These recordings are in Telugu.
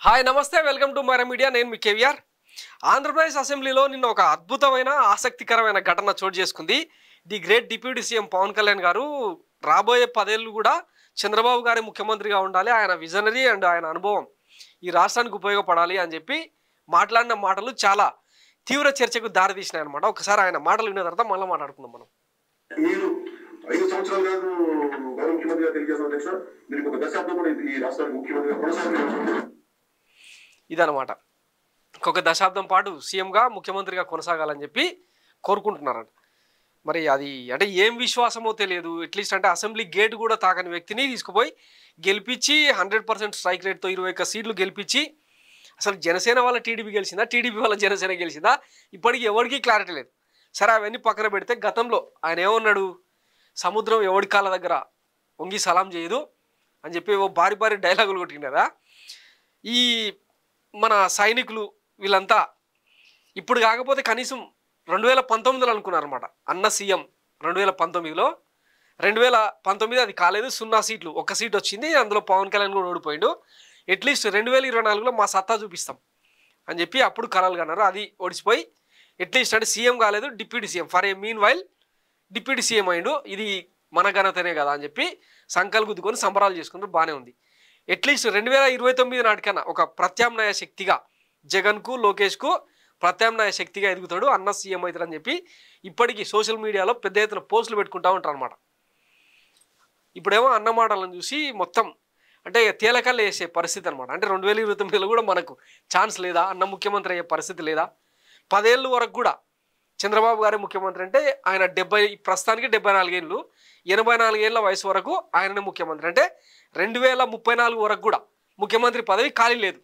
హాయ్ నమస్తే వెల్కమ్ టు మర మీడియా నేను మీ కేవీఆర్ ఆంధ్రప్రదేశ్ అసెంబ్లీలో నిన్న ఒక అద్భుతమైన ఆసక్తికరమైన ఘటన చోటు చేసుకుంది the great deputy CM Pawan Kalyan గారు రాబోయే పదేళ్ళు కూడా చంద్రబాబు గారి ముఖ్యమంత్రిగా ఉండాలి ఆయన విజనరీ అండ్ ఆయన అనుభవం ఈ రాష్ట్రానికి ఉపయోగపడాలి అని చెప్పి మాట్లాడిన మాటలు చాలా తీవ్ర చర్చకు దారితీసినాయి అనమాట ఒకసారి ఆయన మాటలు విన్న తర్వాత మళ్ళీ మాట్లాడుకుందాం మనం మీరు ఐదు సంవత్సరాలు కాదు గౌరవ ముఖ్యమంత్రిగా తెలియజేసిన అధ్యక్ష మీరు ఒక దశాబ్దం కూడా ఈ రాష్ట్రానికి ముఖ్యమంత్రిగా కొనసాగించారు ఇదనమాట ఒక దశాబ్దం పాటు సీఎంగా ముఖ్యమంత్రిగా కొనసాగాలని చెప్పి కోరుకుంటున్నారంట మరి అది అంటే ఏం విశ్వాసమో తెలియదు అట్లీస్ట్ అంటే అసెంబ్లీ గేట్ కూడా తాకని వ్యక్తిని తీసుకుపోయి గెలిపించి హండ్రెడ్ పర్సెంట్ స్ట్రైక్ రేట్తో ఇరవై ఒక్క సీట్లు గెలిపించి అసలు జనసేన వాళ్ళ టీడీపీ గెలిచిందా టీడీపీ వాళ్ళ జనసేన గెలిచిందా ఇప్పటికీ ఎవరికీ క్లారిటీ లేదు సరే అవన్నీ పక్కన పెడితే గతంలో ఆయన ఏమన్నాడు సముద్రం ఎవడి కాళ్ళ దగ్గర వంగి సలాం చేయదు అని చెప్పి ఓ భారీ భారీ డైలాగులు కొట్టింది కదా ఈ మన సైనికులు వీళ్ళంతా ఇప్పుడు కాకపోతే కనీసం రెండు వేల పంతొమ్మిదిలో అనుకున్నారన్నమాట అన్న సీఎం రెండు వేల పంతొమ్మిదిలో రెండు వేల పంతొమ్మిది అది కాలేదు సున్నా సీట్లు ఒక సీట్ వచ్చింది అందులో పవన్ కళ్యాణ్ కూడా ఓడిపోయిండు అట్లీస్ట్ రెండు వేల ఇరవై నాలుగులో మా సత్తా చూపిస్తాం అని చెప్పి అప్పుడు కలలు కన్నారు అది ఓడిచిపోయి అట్లీస్ట్ అంటే సీఎం కాలేదు deputy CM for a mean while deputy CM అయిండు ఇది మన ఘనతనే కదా అని చెప్పి సంకల్ గుద్దుకొని సంబరాలు చేసుకుంటూ బాగానే ఉంది అట్లీస్ట్ రెండు వేల ఇరవై తొమ్మిది నాటికన్నా ఒక ప్రత్యామ్నాయ శక్తిగా జగన్కు లోకేష్కు ప్రత్యామ్నాయ శక్తిగా ఎదుగుతాడు అన్న సీఎం అవుతాడని చెప్పి ఇప్పటికీ సోషల్ మీడియాలో పెద్ద ఎత్తున పోస్టులు పెట్టుకుంటా ఉంటారు అనమాట ఇప్పుడేమో అన్న మాటలను చూసి మొత్తం అంటే తేలకల్లు వేసే పరిస్థితి అనమాట అంటే రెండు వేల ఇరవై తొమ్మిదిలో కూడా మనకు ఛాన్స్ లేదా అన్న ముఖ్యమంత్రి అయ్యే పరిస్థితి లేదా పదేళ్ళు వరకు కూడా చంద్రబాబు గారి ముఖ్యమంత్రి అంటే ఆయన డెబ్బై ప్రస్తుతానికి డెబ్బై నాలుగేళ్ళు ఎనభై నాలుగేళ్ల వయసు వరకు ఆయననే ముఖ్యమంత్రి అంటే రెండు వేల ముప్పై నాలుగు వరకు కూడా ముఖ్యమంత్రి పదవి ఖాళీ లేదు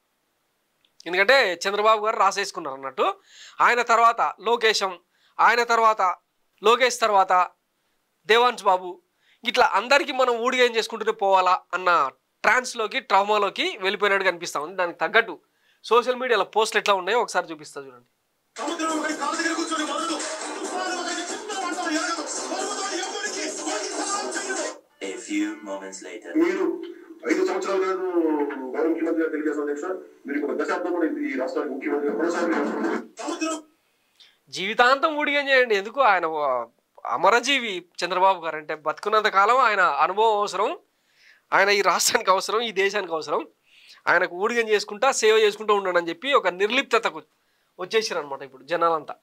ఎందుకంటే చంద్రబాబు గారు రాసేసుకున్నారు అన్నట్టు ఆయన తర్వాత లోకేశం ఆయన తర్వాత లోకేష్ తర్వాత దేవాన్స్ బాబు ఇట్లా అందరికీ మనం ఊడిగా ఏం చేసుకుంటూనే పోవాలా అన్న ట్రాన్స్లోకి ట్రామాలోకి వెళ్ళిపోయినట్టు కనిపిస్తా ఉంది దానికి తగ్గట్టు సోషల్ మీడియాలో పోస్టులు ఎట్లా ఉన్నాయో ఒకసారి చూపిస్తా చూడండి సముద్రం ఒకటి కాళ్ళ దగ్గర కూర్చొని మొదలు తుఫాను ఒకటి చిన్న వంట ఎరగదు పర్వతం ఎవరికి వంగి సలాం చేయదు A few moments later. మీరు ఐదు సంవత్సరాలు కాదు గౌరవ ముఖ్యమంత్రిగా తెలియజేసిన అధ్యక్ష మీరు ఒక దశాబ్దం కూడా ఈ రాష్ట్రానికి ముఖ్యమంత్రిగా కొనసాగించారు సముద్రం జీవితాంతం ఊడిగం చేయండి ఎందుకు ఆయన ఓ అమరజీవి చంద్రబాబు గారు అంటే బతుకున్నంత కాలం ఆయన అనుభవం అవసరం ఆయన ఈ రాష్ట్రానికి అవసరం ఈ దేశానికి అవసరం ఆయనకు ఊడిగం చేసుకుంటా సేవ చేసుకుంటూ ఉండడం అని చెప్పి ఒక నిర్లిప్తతకు వచ్చేసారు అనమాట ఇప్పుడు జనాలంతా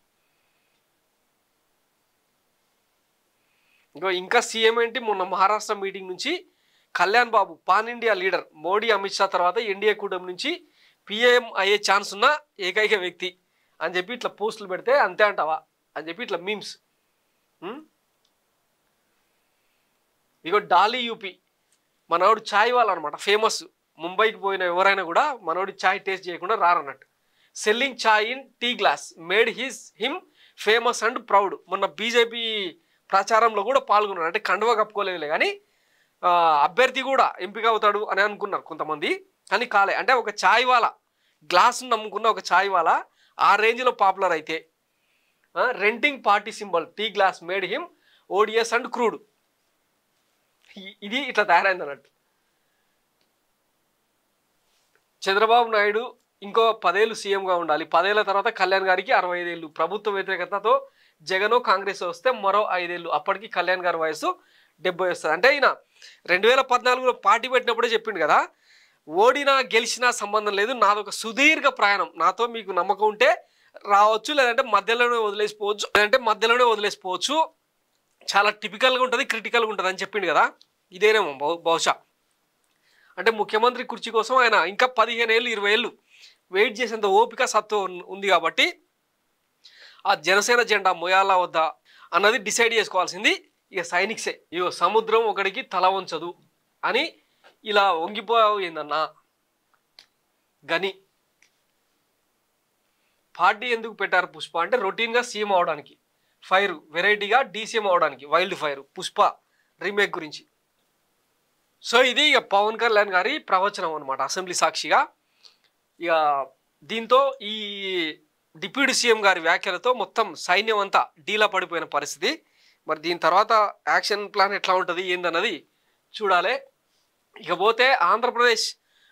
ఇంకో ఇంకా సీఎం ఏంటి మొన్న మహారాష్ట్ర మీటింగ్ నుంచి Kalyan Babu pan India leader Modi Amit Shah తర్వాత ఎన్డీఏ కూటమి నుంచి పిఏఎం అయ్యే ఛాన్స్ ఉన్న ఏకైక వ్యక్తి అని చెప్పి ఇట్లా పోస్టులు పెడితే అంతే అంటావా అని చెప్పి ఇట్లా మీమ్స్ ఇగో డాలీ యూపీ మనోడు ఛాయ్ వాళ్ళు అనమాట ఫేమస్ ముంబైకి పోయిన ఎవరైనా కూడా మనోడి ఛాయ్ టేస్ట్ చేయకుండా రారన్నట్టు selling chai in tea glass made his him famous and proud మొన్న బీజేపీ ప్రచారంలో కూడా పాల్గొన్నారు అంటే కండువా కప్పుకోలేదులే కానీ ఆ, అభ్యర్థి కూడా ఎంపిక అవుతాడు అని అనుకున్నారు కొంతమంది కానీ కాలే అంటే ఒక ఛాయ్ వాల గ్లాస్ను నమ్ముకున్న ఒక ఛాయ్ వాల ఆ రేంజ్లో పాపులర్ అయితే renting party symbol tea glass made him ఓడిఎస్ అండ్ క్రూడ్ ఇది ఇట్లా తయారైంది అన్నట్టు చంద్రబాబు నాయుడు ఇంకో పదేళ్ళు సీఎంగా ఉండాలి పదేళ్ల తర్వాత కళ్యాణ్ గారికి అరవై ఐదేళ్ళు ప్రభుత్వ వ్యతిరేకతతో జగన్ కాంగ్రెస్ వస్తే మరో ఐదేళ్ళు అప్పటికి కళ్యాణ్ గారి వయసు డెబ్బై వస్తుంది అంటే ఈయన రెండు వేల పద్నాలుగులో పార్టీ పెట్టినప్పుడే చెప్పిండు కదా ఓడినా గెలిచినా సంబంధం లేదు నాదొక సుదీర్ఘ ప్రయాణం నాతో మీకు నమ్మకం ఉంటే రావచ్చు లేదంటే మధ్యలోనే వదిలేసిపోవచ్చు లేదంటే మధ్యలోనే వదిలేసిపోవచ్చు చాలా టిపికల్గా ఉంటుంది క్రిటికల్గా ఉంటుంది అని చెప్పిండు కదా ఇదేనేమో బహు- బహుశా అంటే ముఖ్యమంత్రి కుర్చీ కోసం ఆయన ఇంకా పదిహేను ఏళ్ళు ఇరవై ఏళ్ళు వెయిట్ చేసేంత ఓపిక సత్వం ఉన్- ఉంది కాబట్టి ఆ జనసేన జెండా మొయాలా వద్దా అన్నది డిసైడ్ చేసుకోవాల్సింది ఇక సైనిక్సే ఇగో సముద్రం ఒకడికి తల వంచదు అని ఇలా వంగిపోయిందన్నా గని పార్టీ ఎందుకు పెట్టారు పుష్ప అంటే రొటీన్గా సీఎం అవడానికి ఫైర్ వెరైటీగా డీసీఎం అవడానికి వైల్డ్ ఫైర్ పుష్ప రీమేక్ గురించి సో ఇది ఇక పవన్ కళ్యాణ్ గారి ప్రవచనం అనమాట అసెంబ్లీ సాక్షిగా ఇక దీంతో ఈ డిప్యూటీ సీఎం గారి వ్యాఖ్యలతో మొత్తం సైన్యం అంతా డీలా పడిపోయిన పరిస్థితి మరి దీని తర్వాత యాక్షన్ ప్లాన్ ఎట్లా ఉంటుంది ఏందన్నది చూడాలి ఇకపోతే ఆంధ్రప్రదేశ్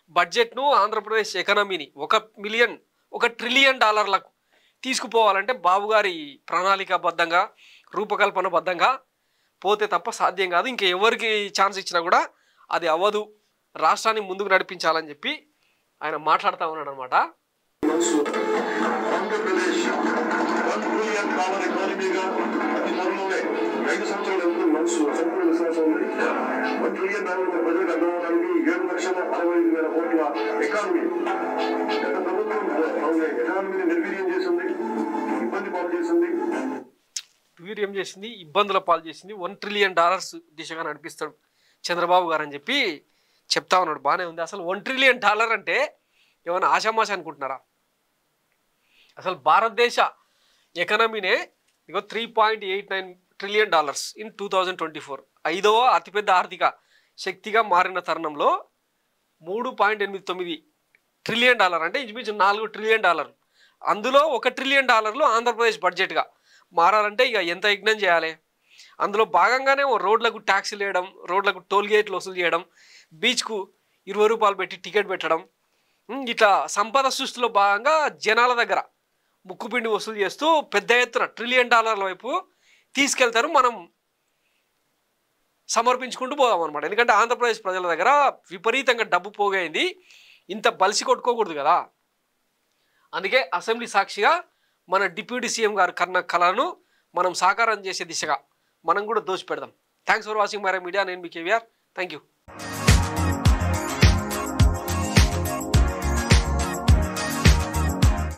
బడ్జెట్ను ఆంధ్రప్రదేశ్ ఎకనమీని ఒక మిలియన్ ఒక ట్రిలియన్ డాలర్లకు తీసుకుపోవాలంటే బాబు గారి ప్రణాళికాబద్ధంగా రూపకల్పనబద్ధంగా పోతే తప్ప సాధ్యం కాదు ఇంకా ఎవరికి ఛాన్స్ ఇచ్చినా కూడా అది అవ్వదు రాష్ట్రాన్ని ముందుకు నడిపించాలని చెప్పి ఆయన మాట్లాడుతూ ఉన్నాడు అనమాట మనసు ఆంధ్రప్రదేశ్ వన్ ట్రిలియన్ డాలర్ ఎకానమీగా అతి త్వరలోనే ఐదు సంవత్సరాలు ఎందుకు మనసు సంపూర్ణ విశ్వాసం ఉంది వన్ ట్రిలియన్ డాలర్ ప్రజలకు అర్థమవడానికి ఏడు లక్షల అరవై ఐదు వేల కోట్ల ఎకానమీ గత ప్రభుత్వం అవును, ఎకానమీని నిర్వీర్యం చేసింది ఇబ్బంది పాలు చేసింది వీర్యం చేసింది ఇబ్బందుల పాలు చేసింది వన్ ట్రిలియన్ డాలర్స్ దిశగా నడిపిస్తాడు చంద్రబాబు గారు అని చెప్పి చెప్తా ఉన్నాడు బాగానే ఉంది అసలు వన్ ట్రిలియన్ డాలర్ అంటే ఏమైనా ఆషామాష అనుకుంటున్నారా అసలు భారతదేశ ఎకనమీనే ఇగో three point eight nine trillion dollars in two thousand twenty four ఐదవ అతిపెద్ద ఆర్థిక శక్తిగా మారిన తరుణంలో మూడు పాయింట్ ఎనిమిది తొమ్మిది ట్రిలియన్ డాలర్ అంటే ఇంచుమించు నాలుగు ట్రిలియన్ డాలర్ అందులో ఒక ట్రిలియన్ డాలర్లు ఆంధ్రప్రదేశ్ బడ్జెట్గా మారాలంటే ఇక ఎంత యజ్ఞం చేయాలి అందులో భాగంగానే ఓ రోడ్లకు ట్యాక్సీలు వేయడం రోడ్లకు టోల్ గేట్లు వసూలు చేయడం బీచ్కు ఇరవై రూపాయలు పెట్టి టికెట్ పెట్టడం ఉమ్, ఇట్లా సంపద సృష్టిలో భాగంగా జనాల దగ్గర ముక్కుపిండి వసూలు చేస్తూ పెద్ద ఎత్తున ట్రిలియన్ డాలర్ల వైపు తీసుకెళ్తారు మనం సమర్పించుకుంటూ పోదాం అనమాట ఎందుకంటే ఆంధ్రప్రదేశ్ ప్రజల దగ్గర విపరీతంగా డబ్బు పోగైంది ఇంత బలిసి కొట్టుకోకూడదు కదా అందుకే అసెంబ్లీ సాక్షిగా మన డిప్యూటీ సీఎం గారు కన్న కళను మనం సాకారం చేసే దిశగా మనం కూడా దోచి పెడదాం thanks for watching my media నేను మీ కేవీఆర్ థ్యాంక్ యూ